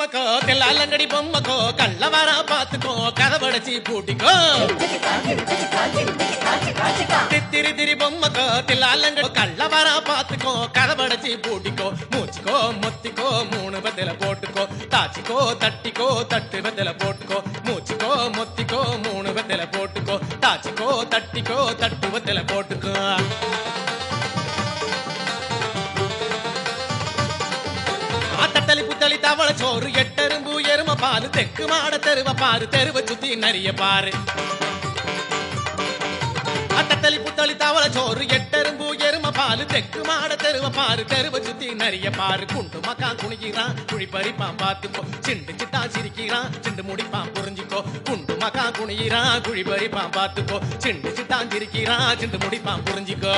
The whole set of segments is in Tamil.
பொம்மக்கோ தெல்லாலங்கடி பொம்மக்கோ கள்ள வர பாத்துக்கோ கதவடைச்சி பூட்டிக்கோ தித்திரி திரி பொம்மக்கோ தில்லாலங்கடி கள்ள வர பாத்துக்கோ கதவடைச்சி பூட்டிக்கோ மூச்சிக்கோ மொத்திக்கோ மூணு பத்தில போட்டுக்கோ தாச்சிக்கோ தட்டிக்கோ தட்டு பத்தில போட்டுக்கோ மூச்சிக்கோ மொத்திக்கோ மூணு பத்தில போட்டுக்கோ தாச்சிக்கோ தட்டிக்கோ தட்டு பத்தில போட்டுக்கோ ஆத்தத்தளி புத்தளி தவள சோறு எட்டெரும்பு எரும பாரு தெக்கு மாட தெருவ பாரு தெருவ சுத்தி நிறைய பாரு அத்தத்தளி புத்தளி தவள சோறு எட்டெரும்பு எரும பாலு தெக்கு மாட தெருவ பாரு தெருவ சுத்தி நிறைய பாரு குண்டு மக்கா குனிக்கிறான் குழி பறிப்பான் பார்த்துக்கோ சிண்டு சிட்டா சிரிக்கிறான் சிண்டு முடிப்பான் புரிஞ்சுக்கோ குண்டு மக்கா குனிகிறான் குழி பறிப்பான் பார்த்துக்கோ சிண்டு சிட்டா சிரிக்கிறான் சிண்டு முடிப்பான் புரிஞ்சுக்கோ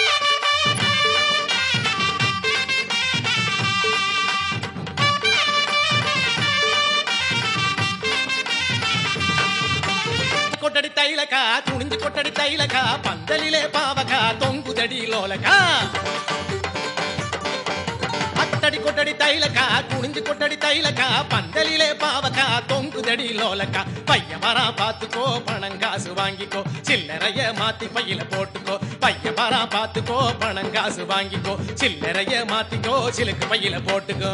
கொட்டடி தைலக்கா துணிஞ்சு கொட்டடி தைலக்கா பந்தலிலே பாவக்கா தொங்குதடி லோலக்கா அத்தடி கொட்டடி தைலக்கா குனிஞ்சு கொட்டடி தைலக்கா பந்தலிலே பாவக்கா தொங்குதடி லோலக்கா பையன் வரா பாத்துக்கோ பணம் காசு வாங்கிக்கோ சில்லறைய மாத்தி பையில போட்டுக்கோ பையன் வரா பாத்துக்கோ பணம் காசு வாங்கிக்கோ சில்லறைய மாத்திக்கோ சிலுக்கு பையில போட்டுக்கோ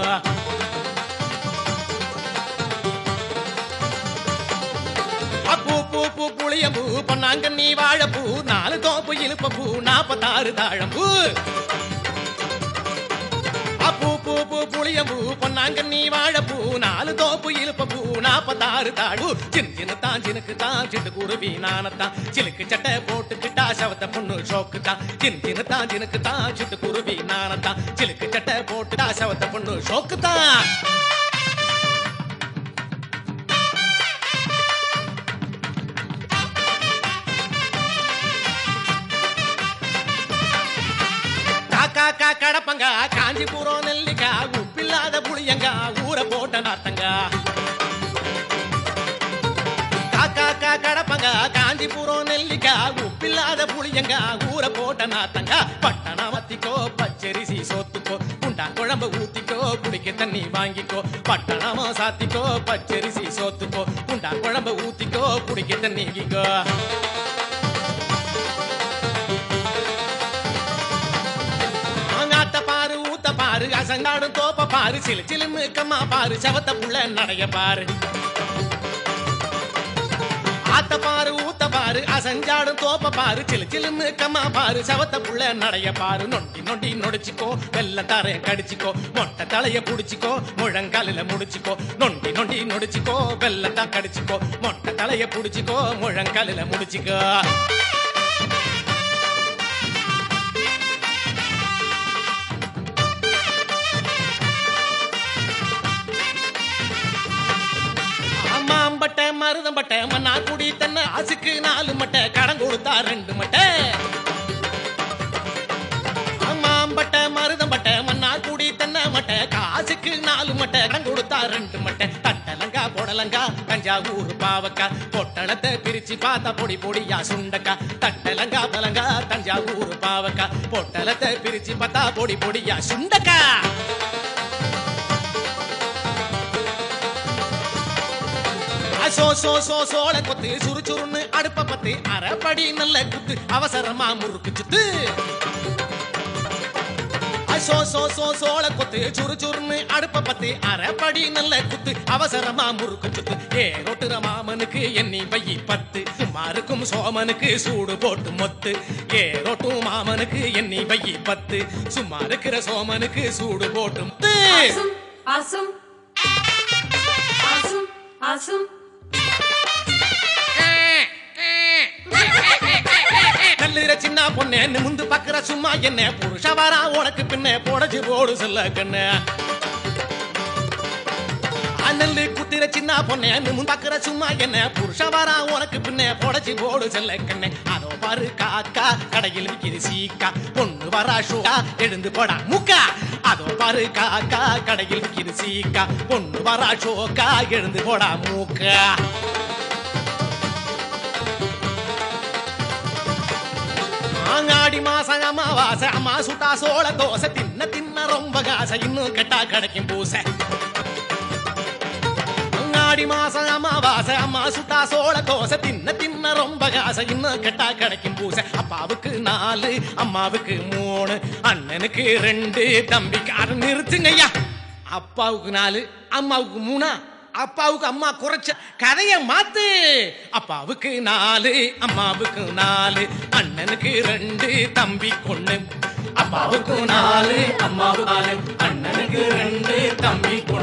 பூ பூ பூ புளியம்பூ பொன்னாங்க நீ வாழப்பூ நாலு தோப்பு இழுப்ப பூ நாப்பத்தாறு தாழம்பூ பூ பூ பூ புளியம்பூ பொன்னாங்க நீ வாழப்பூ நாலு தோப்பு இழுப்ப பூ நாப்பத்தாறு தாழு சின்ன சின்ன தான் சினுக்கு தான் சிட்டு குருவி நானத்தான் சிலுக்கு சட்டை போட்டுக்கிட்டா சவத்த பொண்ணு ஷோக்கு தான் சின்ன சின்ன தான் சினுக்கு தான் சிட்டு குருவி நானத்தான் சிலுக்கு சட்டை போட்டுட்டா சவத்த பொண்ணு ஷோக்கு தான் காக்கா கா கடப்பங்க காஞ்சிபுரம் நெல்லிக்கா உப்பில்லாத புளியங்க ஊற போட்ட நாத்தங்க காக்கா கா கடப்பங்க காஞ்சிபுரம் நெல்லிக்கா உப்பில்லாத புளியங்க ஊற போட்ட நாத்தங்க பட்டணமத்திக்கோ பச்சரிசி சோத்துக்கோ குண்டா குழம்பு ஊத்திக்கோ குடிக்க தண்ணி வாங்கிக்கோ பட்டணமா சாத்திக்கோ பச்சரிசி சோத்துக்கோ குண்டா குழம்பு ஊத்திக்கோ குடிக்க தண்ணி வாங்கிக்கோ ஆங்காத்த பாரு ஊத்த பாரு அசங்காடும் தோப்ப பாரு சிலு சிலுன்னு கம்மா பாரு செவத்த புள்ள நடைய பாரு ஆத்த பாரு ஊத்த பாரு அசஞ்சாடும் தோப்ப பாரு சிலு சிலுன்னு கம்மா பாரு செவத்த புள்ள நடைய பாரு நொண்டி நொண்டி நொடிச்சுக்கோ வெள்ள தரைய கடிச்சுக்கோ மொட்டை தலைய புடிச்சுக்கோ முழங்காலில முடிச்சுக்கோ நொண்டி நொண்டி நொடிச்சுக்கோ வெள்ளத்தா கடிச்சுக்கோ மொட்டை தலைய புடிச்சுக்கோ முழங்காலில முடிச்சுக்கோ மாம்பட்டை மருதம்பட்டை மண்ணா குடி தன்னை ஆசுக்கு நாலு மட்டை கடன் கொடுத்தா ரெண்டு மட்டை மாம்பட்டை மருதம்பட்டை மண்ணா குடி தன்னை மட்டை காசுக்கு நாலு மட்டை கடன் கொடுத்தா ரெண்டு மட்டை தட்டலங்கா போடலங்கா தஞ்சாவூர் பாவக்கா பொட்டலத்தை பிரிச்சு பார்த்தா பொடி பொடியா சுண்டக்கா தட்டலங்கா பலங்கா தஞ்சாவூர் பாவக்கா பொட்டலத்தை பிரிச்சு பார்த்தா பொடி பொடியா சுண்டக்கா சோ சோ சோ சோள கொத்து சுறு சுருன்னு அடுப்ப பத்து அரைப்படி நல்ல குத்து அவசரமா முறுக்கு சுத்து சோ சோ சோ சோள கொத்து சுறு சுருன்னு அடுப்ப பத்து அரைப்படி நல்ல குத்து அவசரமா முறுக்கு சுத்து ஏ ரொட்டுற மாமனுக்கு எண்ணி பையி பத்து சும்மா இருக்கும் சோமனுக்கு சூடு போட்டு மொத்து ஏ ரொட்டும் மாமனுக்கு எண்ணி பையி பத்து சும்மா இருக்கிற சோமனுக்கு சூடு போட்டு மொத்து Asum, asum, asum, asum. கல்லுற சின்ன பொண்ணு நிமிந்து பாக்குற சும்மா என்ன புருஷ வரா உனக்கு பின்ன போடச்சு போடு சொல்ல கண்ணு அண்ணல் குத்திர சின்ன பொண்ணு நிமிந்து பாக்குற சும்மா என்ன புருஷ வரா உனக்கு பின்ன போடச்சு போடு சொல்ல கண்ணு அதோ பாரு காக்கா கடையில் விக்கிது சீக்கா பொண்ணு வரா ஷோக்கா எழுந்து போடா முக்கா அதோ பாரு காக்கா கடையில் விக்கிது சீக்கா பொண்ணு வரா ஷோக்கா எழுந்து போடா மூக்கா ஆங்காடி மாசம் அமாவாசை அம்மா சுட்டா சோள தோசை தின்ன தின்ன ரொம்ப காசை இன்னும் கெட்டா கிடைக்கும் பூசை ஆடி மாசம் அமாவாசை அம்மா சுட்டா சோள தோசை தின்ன தின்ன ரொம்ப காசை இன்னும் கெட்டா கிடைக்கும் பூசை அப்பாவுக்கு நாலு அம்மாவுக்கு மூணு அண்ணனுக்கு ரெண்டு தம்பிக்காரன் நிறுத்துங்கய்யா அப்பாவுக்கு நாலு அம்மாவுக்கு மூணா அப்பாவுக்கு அம்மா குறைச்ச கதைய மாத்து அப்பாவுக்கு நாலு அம்மாவுக்கு நாலு அண்ணனுக்கு ரெண்டு தம்பி கொண்டு அப்பாவுக்கு நாலு அம்மாவுக்கு நாலு அண்ணனுக்கு ரெண்டு தம்பி